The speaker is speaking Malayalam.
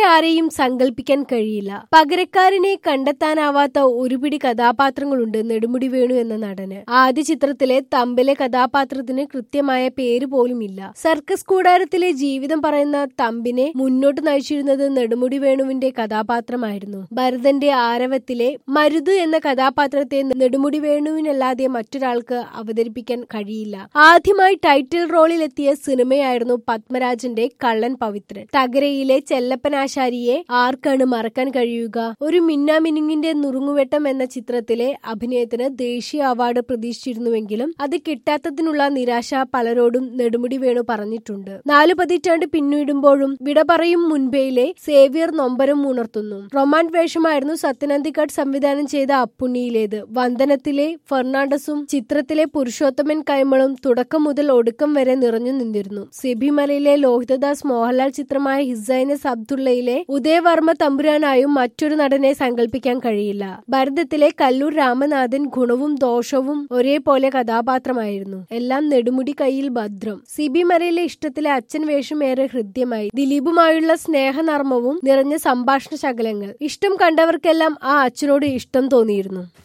ആരെയും സങ്കല്പിക്കാൻ കഴിയില്ല പകരക്കാരനെ കണ്ടെത്താനാവാത്ത ഒരുപിടി കഥാപാത്രങ്ങളുണ്ട് നെടുമുടി വേണു എന്ന നടന് ആദ്യ ചിത്രത്തിലെ തമ്പിലെ കഥാപാത്രത്തിന് കൃത്യമായ പേര് പോലുമില്ല സർക്കസ് കൂടാരത്തിലെ ജീവിതം പറയുന്ന തമ്പിനെ മുന്നോട്ട് നയിച്ചിരുന്നത് നെടുമുടി വേണുവിന്റെ കഥാപാത്രമായിരുന്നു ഭരതന്റെ ആരവത്തിലെ മരുതു എന്ന കഥാപാത്രത്തെ നെടുമുടി വേണുവിനല്ലാതെ മറ്റൊരാൾക്ക് അവതരിപ്പിക്കാൻ കഴിയില്ല ആദ്യമായി ടൈറ്റിൽ റോളിലെത്തിയ സിനിമയായിരുന്നു പത്മരാജന്റെ കള്ളൻ പവിത്രൻ തകരയിലെ ചെല്ലപ്പനാശാരിയെ ആർക്കാണ് മറക്കാൻ കഴിയുക ഒരു മിന്നാമിനുങ്ങിന്റെ നുറുങ്ങുവെട്ടം എന്ന ചിത്രത്തിലെ അഭിനയത്തിന് ദേശീയ അവാർഡ് പ്രതീക്ഷിച്ചിരുന്നുവെങ്കിലും അത് കിട്ടാത്തതിനുള്ള നിരാശ പലരോടും നെടുമുടി വേണു പറഞ്ഞിട്ടുണ്ട് നാലു പതിറ്റാണ്ട് പിന്നിടുമ്പോഴും വിട പറയും മുൻപേയിലെ സേവിയർ നൊമ്പരം ഉണർത്തുന്നു റൊമാൻ വേഷമായിരുന്നു സത്യനന്ദിക്കാട് സംവിധാനം ചെയ്ത അപ്പുണ്ണിയിലേത് വന്ദനത്തിലെ ഫെർണാണ്ടസും ചിത്രത്തിലെ പുരുഷോത്തമൻ കൈമളും തുടക്കം മുതൽ ഒടുക്കം വരെ നിറഞ്ഞു നിന്നിരുന്നു സിബിമലയിലെ ലോഹിതദാസ് മോഹൻലാൽ ചിത്രമായ ഹിസൈനസ് അബ്ദുള്ളയിലെ ഉദയവർമ്മ തമ്പുരാനായും മറ്റൊരു നടനെ സങ്കല്പിക്കാൻ കഴിയില്ല ഭരതത്തിലെ കല്ലൂർ രാമനാഥൻ ഗുണവും ദോഷവും ഒരേപോലെ കഥാപാത്രമായിരുന്നു എല്ലാം നെടുമുടി കയ്യിൽ ഭദ്രം സിബി മലയിലെ ഇഷ്ടത്തിലെ അച്ഛൻ വേഷം ഏറെ ഹൃദ്യമായി ദിലീപുമായുള്ള സ്നേഹനർമ്മവും നിറഞ്ഞ സംഭാഷണ ശകലങ്ങൾ ഇഷ്ടം കണ്ടവർക്കെല്ലാം ആ അച്ഛനോട് ഇഷ്ടം തോന്നിയിരുന്നു